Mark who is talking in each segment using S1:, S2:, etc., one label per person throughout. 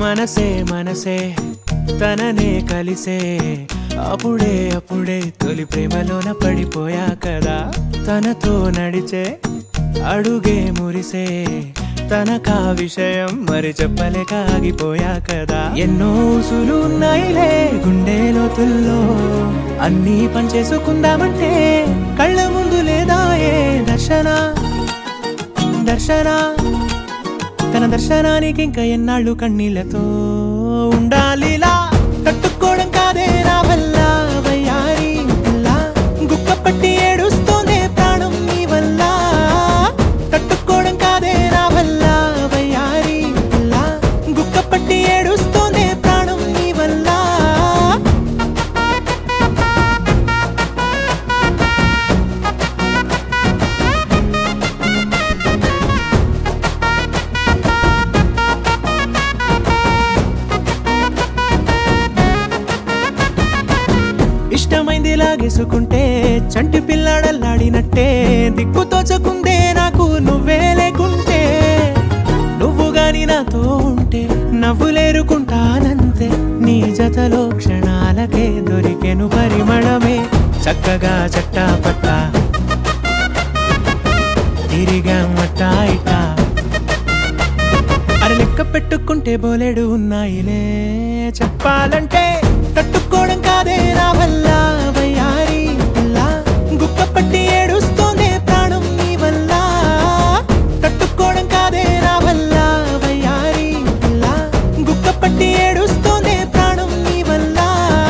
S1: మనసే మనసే తననే కలిసే అప్పుడే అప్పుడే తొలి ప్రేమలోన పడిపోయా కదా తనతో నడిచే అడుగే మురిసే తనకా విషయం మరి చెప్పలేక ఆగిపోయా కదా ఎన్నో ఊసులు ఉన్నాయిలే గుండె లోతుల్లో అన్నీ పనిచేసుకుందామంటే కళ్ళ ముందు లేదా ఏ దర్శన దర్శన తన దర్శనానికి ఇంకా ఎన్నాళ్ళు కన్నీళ్లతో ఉండాలిలా తట్టుకోవడం కాదే నా వల్ల వయ్యారి పిల్ల గుక్క పట్టి ఏడుస్తోందే ప్రాణం నీ వల్ల తట్టుకోవడం కాదే నా వల్ల వయ్యారి పిల్ల గుక్క పట్టి ఏడుస్తోందే ప్రాణం నీ వల్ల ఇష్టమైంది లాగేసుకుంటే చంటి పిల్లాడల్లాడినట్టే దిక్కు తోచకుందే నాకు నువ్వే లేకుంటే నువ్వు గాని నాతో ఉంటే నవ్వులేరుకుంటానంతే నీ జతలో క్షణాలకే దొరికెను పరిమళమే చక్కగా చట్టా పట్టా తిరిగా మట్టా ఇటా అరే లెక్క పెట్టుకుంటే బోలెడు ఉన్నాయిలే చెప్పాలంటే తట్టుకోవడం కాదే నా వల్ల వయ్యారి పిల్ల గుక్క పట్టి ఏడుస్తోందే ప్రాణం నీ వల్ల తట్టుకోవడం కాదే నా వల్ల వయ్యారి పిల్ల గుక్క పట్టి ఏడుస్తోందే ప్రాణం నీ వల్ల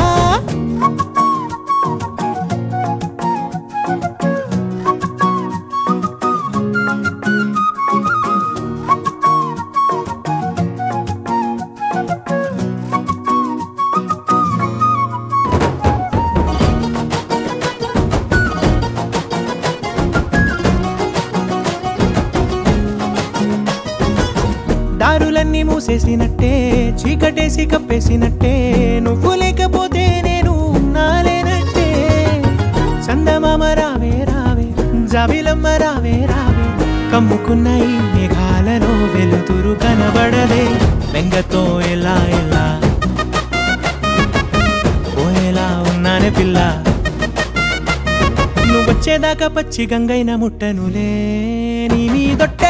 S1: దారులన్నీ మూసేసినట్టే చీకటేసి కప్పేసినట్టే నువ్వు లేకపోతే నేను ఉన్నాలేనట్టే చందమామ రావే రావే జాబిలమ్మ రావే రావే కమ్ముకున్న ఈ మేఘాలలో వెలుతురు కనబడదే బెంగతో ఎలా ఎలా పోయేలా ఉన్నానే పిల్ల నువ్వొచ్చేదాకా పచ్చి గంగైన ముట్టనులే నీ మీదొట్టే